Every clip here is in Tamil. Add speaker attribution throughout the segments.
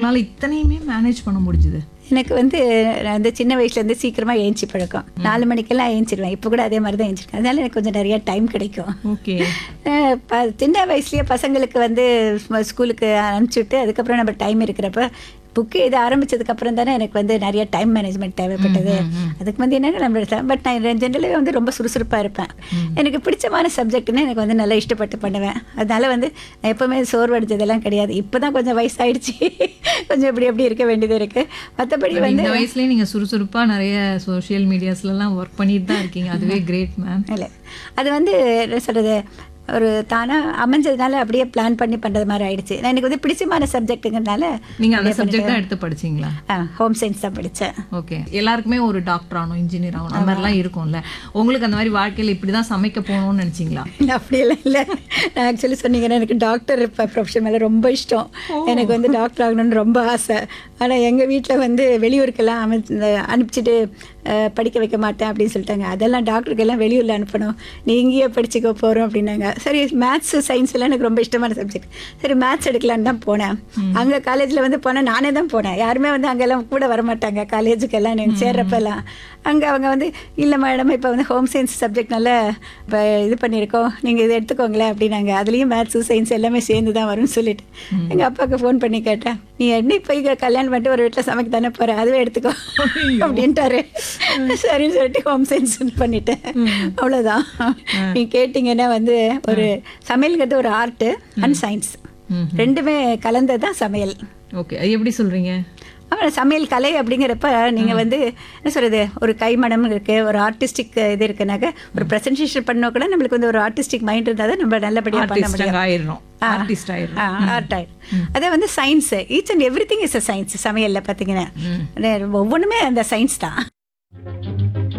Speaker 1: உங்களால இத்தனையுமே மேனேஜ் பண்ண முடிஞ்சுது
Speaker 2: எனக்கு வந்து நான் வந்து சின்ன வயசுலேருந்து சீக்கிரமாக ஏஞ்சி பழக்கம் நாலு மணிக்கெல்லாம் ஏஞ்சிடுவேன் இப்போ கூட அதே மாதிரி தான் ஏஞ்சிருக்கேன் அதனால எனக்கு கொஞ்சம் நிறைய டைம் கிடைக்கும்
Speaker 1: ஓகே
Speaker 2: அஹ் ப சின்ன வயசுலயே பசங்களுக்கு வந்து ஸ்ம- ஸ்கூலுக்கு அனுப்பிச்சுட்டு அதுக்கப்புறம் நம்ம டைம் இருக்கிறப்ப புக்கு இது ஆரம்பிச்சதுக்கு அப்புறம் தானே எனக்கு வந்து நிறைய டைம் மேனேஜ்மெண்ட் தேவைப்பட்டது அதுக்கு வந்து என்னென்ன நம்ம பட் நான் ஜென்ரலாகவே வந்து ரொம்ப சுறுசுறுப்பாக இருப்பேன் எனக்கு பிடிச்சமான சப்ஜெக்ட்னு எனக்கு வந்து நல்லா இஷ்டப்பட்டு பண்ணுவேன் அதனால வந்து நான் எப்போவுமே சோர்வடைஞ்சதெல்லாம் கிடையாது இப்போ தான் கொஞ்சம் வயசாயிடுச்சு கொஞ்சம் இப்படி எப்படி இருக்க வேண்டியது இருக்குது மற்றபடி வந்து
Speaker 1: இந்த வயசுலயே நீங்க சுறுசுறுப்பா நிறைய சோஷியல் மீடியாஸ்ல எல்லாம் ஒர்க் பண்ணிட்டு தான் இருக்கீங்க அதுவே கிரேட் மேம்
Speaker 2: இல்லை அது வந்து என்ன சொல்கிறது ஒரு தானாக அமைஞ்சதுனால அப்படியே பிளான் பண்ணி பண்ணுறது மாதிரி ஆயிடுச்சு நான் எனக்கு வந்து பிடிச்சமான சப்ஜெக்ட்டுங்கிறதுனால
Speaker 1: நீங்க அந்த சப்ஜெக்ட் தான் எடுத்து படிச்சீங்களா
Speaker 2: ஹோம் சயின்ஸ் தான் படித்தேன்
Speaker 1: ஓகே எல்லாருக்குமே ஒரு டாக்டர் ஆகணும் இன்ஜினியர் ஆகணும் அந்த மாதிரிலாம் இருக்கும்ல உங்களுக்கு அந்த மாதிரி வாழ்க்கையில இப்படிதான் சமைக்க போகணும்னு நினைச்சீங்களா
Speaker 2: இல்லை அப்படியெல்லாம் இல்லை நான் ஆக்சுவலி சொன்னீங்கன்னா எனக்கு டாக்டர் ப்ரொஃபஷன் மேலே ரொம்ப இஷ்டம் எனக்கு வந்து டாக்டர் ஆகணும்னு ரொம்ப ஆசை ஆனால் எங்கள் வீட்டில் வந்து வெளியூருக்கெல்லாம் அமை இந்த அனுப்பிச்சிட்டு அஹ், படிக்க வைக்க மாட்டேன் அப்படின்னு சொல்லிட்டாங்க அதெல்லாம் டாக்டருக்கெல்லாம் வெளியூரில் அனுப்பணும் நீ இங்கேயே படிச்சுக்க போகிறோம் அப்படின்னாங்க சரி மேத்ஸ் சயின்ஸ் எல்லாம் எனக்கு ரொம்ப இஷ்டமான சப்ஜெக்ட் சரி மேத்ஸ் எடுக்கலான்னு தான் போனேன் அங்கே காலேஜில் வந்து போனேன் நானே தான் போனேன் யாருமே வந்து அங்கெல்லாம் கூட வர மாட்டாங்க காலேஜுக்கெல்லாம் நீங்கள் சேர்றப்பெல்லாம் அங்கே அவங்க வந்து இல்லை மேடம் இப்போ வந்து ஹோம் சயின்ஸ் சப்ஜெக்ட் நல்லா இப்போ இது பண்ணியிருக்கோம் நீங்கள் இதை எடுத்துக்கோங்களேன் அப்படின்னாங்க அதுலேயும் மேத்ஸு சயின்ஸ் எல்லாமே சேர்ந்து தான் வரும்னு சொல்லிட்டு எங்கள் அப்பாவுக்கு ஃபோன் பண்ணி கேட்டேன் நீ என்ன இப்போ இங்கே கல்யாணம் பண்ணிட்டு ஒரு வீட்டில் சமைக்க தானே போகிற அதுவே எடுத்துக்கோ அப்படின்ட்டாரு சரின்னு சொல்லிட்டு ஹோம் சயின்ஸ் பண்ணிட்டேன் அவ்வளோதான் நீ கேட்டிங்கன்னா வந்து ஒரு சமையல்ங்கிறது ஒரு ஆர்ட்டு அண்ட் சயின்ஸ்
Speaker 1: ம்
Speaker 2: ரெண்டுமே கலந்தது தான் சமையல்
Speaker 1: ஓகே அது எப்படி சொல்றீங்க
Speaker 2: அப்புறம் சமையல் கலை அப்படிங்கிறப்ப நீங்கள் வந்து என்ன சொல்கிறது ஒரு கைமணம் இருக்குது ஒரு ஆர்டிஸ்டிக் இது இருக்குனாக்க ஒரு ப்ரெசன்டேஷன் பண்ணால் கூட நம்மளுக்கு வந்து ஒரு ஆர்டிஸ்டிக் மைண்ட் இருந்தால் தான் நம்ம நல்லபடியாக பண்ண முடியும்
Speaker 1: ஆர்டிஸ்ட் ஆயிடணும் ஆர்டிஸ்ட் ஆயிடணும்
Speaker 2: ஆர்ட் ஆயிடும் அதே வந்து science each and everything is a science சமையலில் பார்த்தீங்கன்னா ஒவ்வொன்றுமே அந்த சயின்ஸ் தான்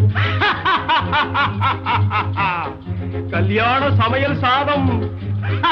Speaker 3: கல்யாண சமையல் சாதம்